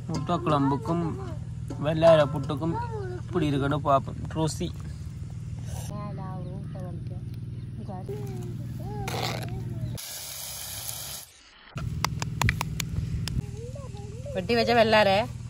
முட்டை குழம்புக்கும் வெள்ளார புட்டுக்கும் இப்படி இருக்குன்னு பார்ப்போம் ருசி வெட்டி வச்ச வெள்ளார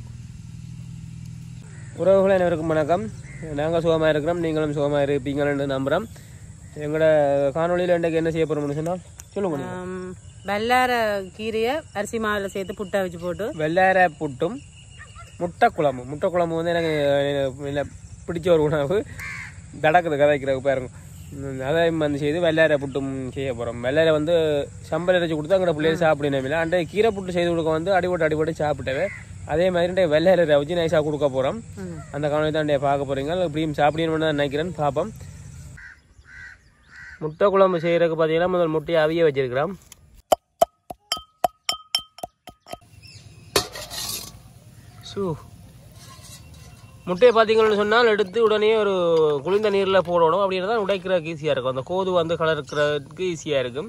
உறவுகள் அனைவருக்கும் வணக்கம் நாங்கள் சுகமாக இருக்கிறோம் நீங்களும் சுகமாக இருப்பீங்கன்னு நம்புகிறோம் எங்களோட காணொலியில் இன்றைக்கு என்ன செய்ய போகிறோம்னு சொன்னால் சொல்லுங்க நீங்க. ஆம், வெள்ளார கீரையை அரிசி மாவில் சேர்த்து புட்டா வச்சு போட்டு வெள்ளார புட்டும் முட்டை குழம்பு முட்டை குழம்பு வந்து எனக்கு அஹ், இல்ல, பிடிச்ச ஒரு உணவு தடக்குது கதைக்கிறதுக்கு பாருங்க ம், அதை வந்து செய்து வெள்ளார புட்டும் செய்ய போகிறோம் வெள்ளார வந்து சம்பல் அரைச்சி கொடுத்தா அங்கே பிள்ளைகள் சாப்பிடணும் இல்லை அண்டை கீரை புட்டு செய்து கொடுக்க வந்து அடிபட்டு அடிபட்டு சாப்பிட்டவே அதே மாதிரி இன்றைய வெள்ளார வச்சு நைஸாக கொடுக்க போகிறோம் ம். அந்த காணொலி தான் இன்றைய பார்க்க போகிறீங்க இப்படியும் சாப்பிடணும்னு தான் நினைக்கிறேன் பார்ப்போம் முட்டை குழம்பு செய்கிறதுக்கு பார்த்தீங்கன்னா முதல் முட்டையை அவிய வச்சிருக்கிறோம் ஸோ முட்டையை பார்த்தீங்கன்னு சொன்னால் எடுத்து உடனே ஒரு குளிர்ந்த நீரில் போடணும் அப்படின்னா தான் உடைக்கிறதுக்கு ஈஸியாக இருக்கும் அந்த கோது வந்து கலர்க்கிறதுக்கு ஈஸியாக இருக்கும்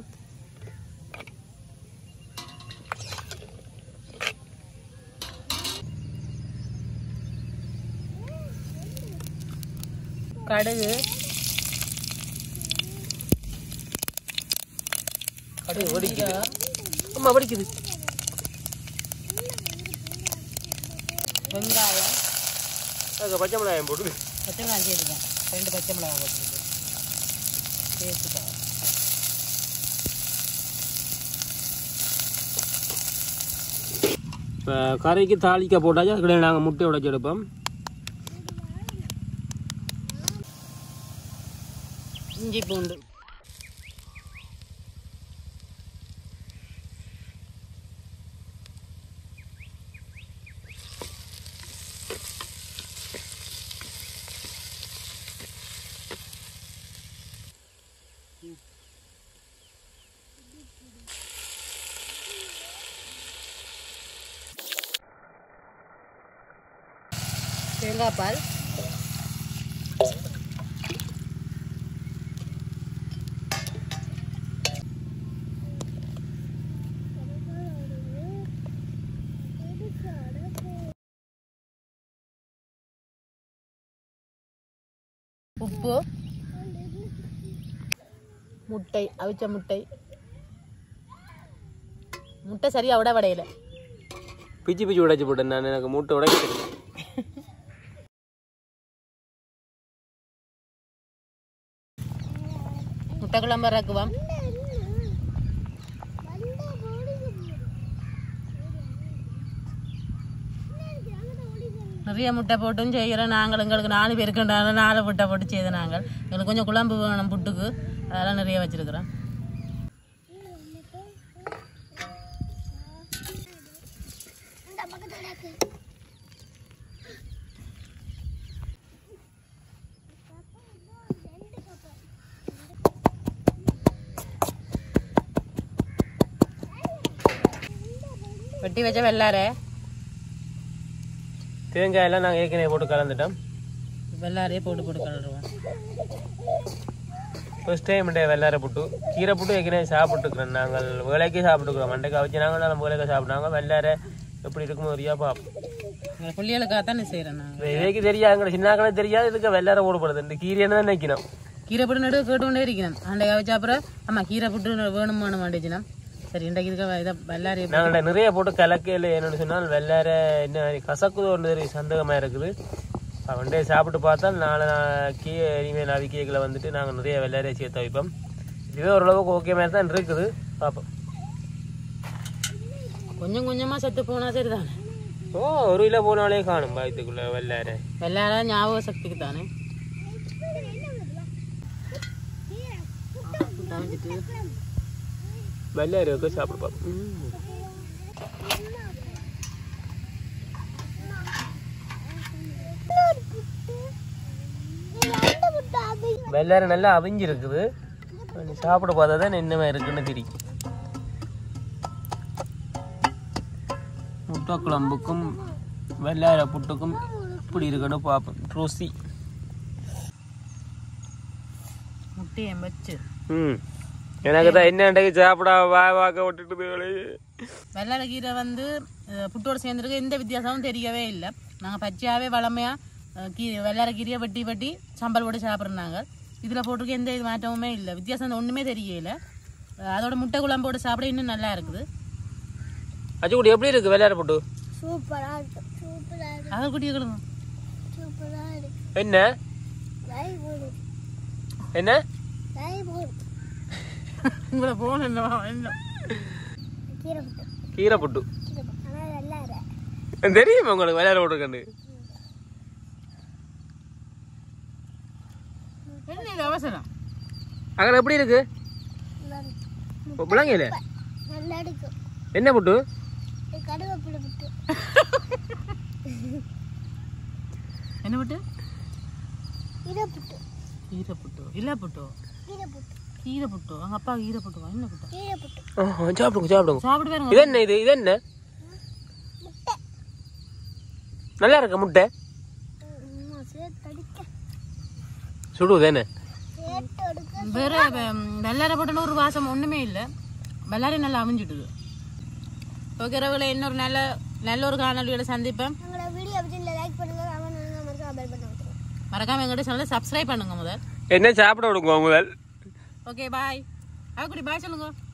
கடுகு அது வெடிக்குது அம்மா வெடிக்குது வெங்காயம் அதுக்கு பச்சை மிளகாயம் போட்டு பச்சை மிளகாய் சேர்த்துக்கேன் ரெண்டு பச்சை மிளகாய் போட்டுருக்கு சேர்த்துக்கேன் இப்போ கறிக்கு தாளிக்க போட்டாச்சு அதுக்கடையே நாங்கள் முட்டை உடைச்சி எடுப்போம் இஞ்சி பூண்டு தேங்காய் பால் உப்பு முட்டை அவிச்ச முட்டை முட்டை சரியா விட வடையில பிச்சு பிச்சு உடைச்சி போட்டேன் நான் எனக்கு முட்டை உடைக்க தெரியல முட்டை குழம்பு இறக்குவோம் நிறைய முட்டை போட்டும் செய்கிறோம் நாங்கள் எங்களுக்கு நாலு பேருக்குண்டான நாலு முட்டை போட்டு செய்த நாங்கள் எங்களுக்கு கொஞ்சம் குழம்பு வேணும் புட்டுக்கு அதெல்லாம் நிறைய வச்சிருக்கிறோம் வெட்டி வச்ச வெள்ளார தேங்காயெல்லாம் நாங்கள் ஏற்கனவே போட்டு கலந்துட்டோம் வெள்ளாரையே போட்டு போட்டு கலருவோம் ஃபர்ஸ்ட் டைம் இன்றைய வெள்ளார புட்டு கீரை புட்டு ஏற்கனவே சாப்பிட்டுக்கிறோம் நாங்கள் வேலைக்கே சாப்பிட்டுக்கிறோம் மண்டைக்கு வச்சு நாங்கள் நம்ம வேலைக்கு சாப்பிட்டாங்க வெள்ளார எப்படி இருக்குமோ தெரியா பார்ப்போம் எங்கள் பிள்ளைகளுக்காக தான் செய்கிறேன் நாங்கள் இதுக்கு தெரியாது எங்களை சின்னாக்களே தெரியாது இதுக்கு வெள்ளார போடப்படுது இந்த கீரைன்னு தான் நினைக்கணும் கீரை புட்டு நடுவு கேட்டுக்கொண்டே இருக்கிறேன் அண்டை கவிச்ச அப்புறம் ஆமாம் கீரை புட்டு வேணும் வேணும் மாட்டேச்சுனா சரி இன்றைக்கு இருக்க இதை வெள்ளாரி நாங்கள் நிறைய போட்டு கலக்கையில் என்னன்னு சொன்னால் வெள்ளார என்ன கசக்குதோ ஒன்று சந்தேகமாக இருக்குது அவன்டே சாப்பிட்டு பார்த்தா நாளை கீ இனிமேல் நாவி கேக்கில் வந்துட்டு நாங்கள் நிறைய வெள்ளாரையை சேர்த்து வைப்போம் இதுவே ஓரளவுக்கு ஓகே மாதிரி தான் இருக்குது பார்ப்போம் கொஞ்சம் கொஞ்சமாக செத்து போனால் சரிதானே ஓ ஒரு கிலோ போனாலே காணும் பாயத்துக்குள்ள வெள்ளார வெள்ளார ஞாபக சக்திக்கு தானே தவிச்சிட்டு வெள்ளாரி வைக்க சாப்பிட்டு பார்ப்போம் வெள்ளார நல்லா அவிஞ்சிருக்குது நீ சாப்பிட பார்த்தா தான் என்னமே இருக்குன்னு தெரியும் முட்டை குழம்புக்கும் வெள்ளார புட்டுக்கும் இப்படி இருக்குன்னு பார்ப்போம் ருசி முட்டையை வச்சு ம் எனக்கு தான் என்னண்டைக்கு சாப்பிட வா வாக்க விட்டுட்டு வெள்ளரை கீரை வந்து அஹ், புட்டோடு சேர்ந்துருக்கு எந்த வித்தியாசமும் தெரியவே இல்லை நாங்கள் பச்சையாகவே வளமையாக கீ வெள்ளரை கீரையை வெட்டி வெட்டி சம்பல் போட்டு சாப்பிட்றாங்க இதில் போட்டிருக்க எந்த இது மாற்றமுமே இல்லை வித்தியாசம் ஒன்றுமே தெரியல அஹ், அதோட முட்டை குழம்போட சாப்பிட இன்னும் நல்லா இருக்குது அச்சுக்குடி எப்படி இருக்கு விளையாட போட்டு சூப்பரா இருக்கு சூப்பரா இருக்கு அதை குட்டியை கிடங்க சூப்பரா இருக்கு என்ன லை போடு என்ன லை போடு உங்களை போன என்ன கீரை போட்டு கீரை புட்டு கீரை போட்டு ஆனால் நல்லா இருக்கு தெரியுமா உங்களுக்கு விளையாட போட்டுருக்கண்டு என்ன இது அவசரம் அங்கே எப்படி இருக்கு நல்லா இருக்கு முழங்கையில நல்லா இருக்கு என்ன புட்டு இது கருவேப்பிலை போட்டு என்ன புட்டு கீரை போட்டு கீரை புட்டு இல்லை புட்டு கீரை போட்டு கீரை புட்டு அவங்க அப்பா கீரை புட்டுவா என்ன புட்டு கீரை போட்டு சாப்பிடுங்க சாப்பிடுங்க சாப்பிட்டு பாருங்க இது என்ன இது இது என்ன முட்டை நல்லா இருக்க முட்டை அம்மா சேர்த்து அடிக்க சுடுவது என்ன சேர்த்து எடுக்க வேற வெள்ளாரை போட்டோன்னு ஒரு வாசம் ஒன்றுமே இல்லை வெள்ளாரை நல்லா அமைஞ்சிட்டுது ஓகே ரவுல இன்னொரு நல்ல நல்ல ஒரு காணொலியோட சந்திப்பேன் எங்களோட வீடியோ பற்றி லைக் பண்ணுங்க அவன் மறக்காம பெல் பண்ண விட்டுருங்க மறக்காம எங்கிட்ட சேனலை சப்ஸ்கிரைப் பண்ணுங்க முதல் என்ன சாப்பிட விடுங்க முதல் ஓகே பாய் அவக்குடி பாய் சொல்லுங்க